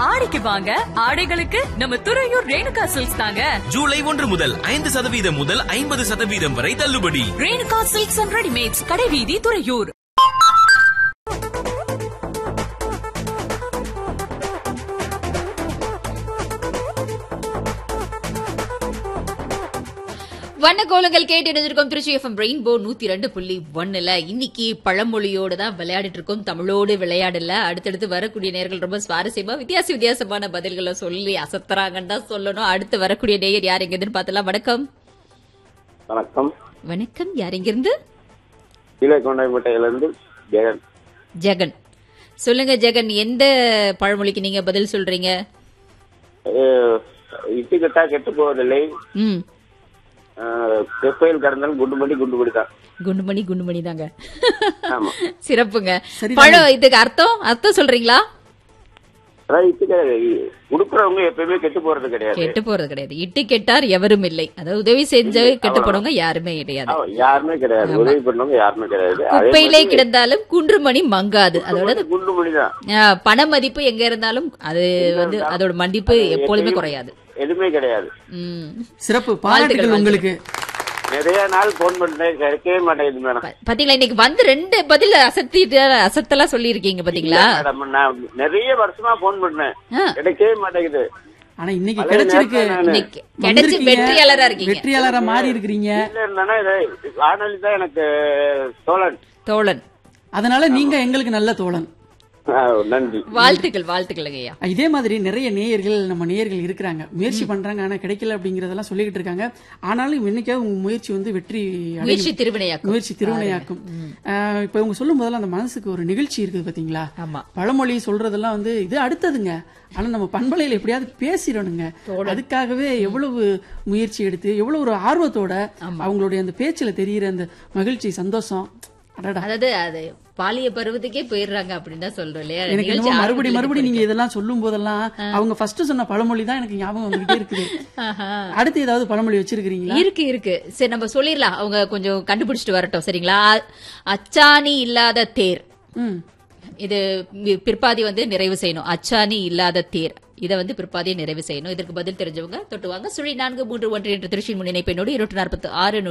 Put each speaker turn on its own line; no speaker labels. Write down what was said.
ஆடிக்கு வாங்க ஆடைகளுக்கு நம்ம துறையூர் ரேணுகா சில்க்ஸ் தாங்க
ஜூலை ஒன்று முதல் ஐந்து சதவீதம் முதல் ஐம்பது சதவீதம் வரை தள்ளுபடி
ரேணுகா சில்க்ஸ் அண்ட் ரெடிமேட்ஸ் கடைவீதி துறையூர்
வண்ண கோலங்கள் கேட்டு இணைஞ்சிருக்கோம் திருச்சி எஃப்எம் ரெயின்போ நூத்தி ரெண்டு புள்ளி ஒண்ணுல இன்னைக்கு பழமொழியோட தான் விளையாடிட்டு இருக்கோம் தமிழோடு விளையாடல அடுத்தடுத்து வரக்கூடிய நேர்கள் ரொம்ப சுவாரஸ்யமா வித்தியாச வித்தியாசமான பதில்களை சொல்லி அசத்துறாங்கன்னு தான் சொல்லணும் அடுத்து வரக்கூடிய நேயர் யார் எங்கிருந்து பார்த்தலாம் வணக்கம்
வணக்கம்
வணக்கம் யார் எங்கிருந்து
கீழக்கொண்டாய்பேட்டையிலிருந்து ஜெகன்
ஜெகன் சொல்லுங்க ஜெகன் எந்த பழமொழிக்கு நீங்க பதில் சொல்றீங்க
அஹ், இட்டு கட்டா கெட்டு போவதில்லை
ம்
அஹ், செப்பையில் கடந்தாலும் குண்டு மணி குண்டு பிடித்தான்
குண்டுமணி குண்டுமணி தாங்க
ஆமா
சிறப்புங்க பழம் இதுக்கு அர்த்தம் அர்த்தம் சொல்றீங்களா
அதாவது இட்டு கொடுக்குறவங்க எப்பயுமே கெட்டு போறது கிடையாது
கெட்டு போறது கிடையாது இட்டு கெட்டார் எவரும் இல்லை அதாவது உதவி செஞ்ச கெட்டு போனவங்க யாருமே கிடையாது
ஆமா, யாருமே கிடையாது உதவி பண்ணவங்க யாருமே கிடையாது அதே
குப்பையிலே
மாதிரி
கிடந்தாலும் குன்றுமணி மங்காது அதோட
குண்டு மணி தான்
ஆ, பண மதிப்பு எங்க இருந்தாலும் அது வந்து அதோட மதிப்பு எப்பொழுதுமே குறையாது
எதுவுமே கிடையாது
ம்.
சிறப்பு பாராட்டுகள் உங்களுக்கு
நிறைய நாள் போன் பண்ணேன் கிடைக்கவே மாட்டேங்குது மேடம்
ப- பாத்தீங்களா இன்னைக்கு வந்து ரெண்டு பதில் அசத்திட்டு அசத்தெல்லாம் சொல்லி இருக்கீங்க பாத்தீங்களா
மேடம் நான் நிறைய வருஷமா போன் பண்ணேன்
ஆ.
கிடைக்கவே மாட்டேங்குது
ஆனா இன்னைக்கு
அதே
கிடைச்சிருக்கு
நேரத்துல நானு
இன்னைக்கு கிடைச்சு
வந்திருக்கீங்க.
வெற்றியாளரா இருக்கீங்க
வெற்றியாளரா மாறி இருக்கிறீங்க
வீட்டுல இருந்தானா இது வானொலி தான் எனக்கு தோழன்
தோழன்
அதனால நீங்க எங்களுக்கு நல்ல தோழன்
ஆஹ், நன்றி
வாழ்த்துக்கள் வாழ்த்துக்கள் ஐயா
இதே மாதிரி நிறைய நேயர்கள் நம்ம நேயர்கள் இருக்கிறாங்க முயற்சி பண்றாங்க ஆனா கிடைக்கல அப்படிங்கறதெல்லாம் சொல்லிக்கிட்டு இருக்காங்க ஆனாலும் என்னைக்காவது உங்க முயற்சி வந்து வெற்றி அடையும்.
முயற்சி திருவினையாக்கும்
முயற்சி திருவினையாக்கும் ஆஹ் இப்ப இவங்க சொல்லும் போதெல்லாம் அந்த மனசுக்கு ஒரு நிகழ்ச்சி இருக்குது பாத்தீங்களா
ஆமா
பழமொழி சொல்றதெல்லாம் வந்து இது அடுத்ததுங்க ஆனா நம்ம பண்பலையில எப்படியாவது பேசிடணுங்க அதுக்காகவே எவ்வளவு முயற்சி எடுத்து எவ்வளவு ஒரு ஆர்வத்தோட அவங்களுடைய அந்த பேச்சுல தெரியிற அந்த மகிழ்ச்சி சந்தோஷம் அடடா
அதாவது அது பாலிய பருவத்துக்கே போயிடுறாங்க அப்படின்னு தான் சொல்றோம் இல்லையா
எனக்கு
நிகழ்ச்சி
என்னமோ மறுபடி
ஆரம்பத்துல
மறுபடி நீங்க இதெல்லாம் சொல்லும் போதெல்லாம் அவங்க ஃபர்ஸ்ட் சொன்ன பழமொழி தான் எனக்கு ஞாபகம் வந்துகிட்டே இருக்குது
ஆஹா.
அடுத்து ஏதாவது பழமொழி வச்சிருக்கீங்களா
இருக்கு இருக்கு சரி நம்ம சொல்லிடலாம் அவங்க கொஞ்சம் கண்டுபிடிச்சிட்டு வரட்டும் சரிங்களா அ- அச்சாணி இல்லாத தேர்
ம்
இது பி- பிற்பாதி வந்து நிறைவு செய்யணும் அச்சாணி இல்லாத தேர் இதை வந்து பிற்பாதியை நிறைவு செய்யணும் இதற்கு பதில் தெரிஞ்சவங்க தொட்டுவாங்க சுழி நான்கு மூன்று ஒன்று என்ற திருச்சி முன்னிணைப்பினோடு இருநூற்று நாற்பத்தி ஆறு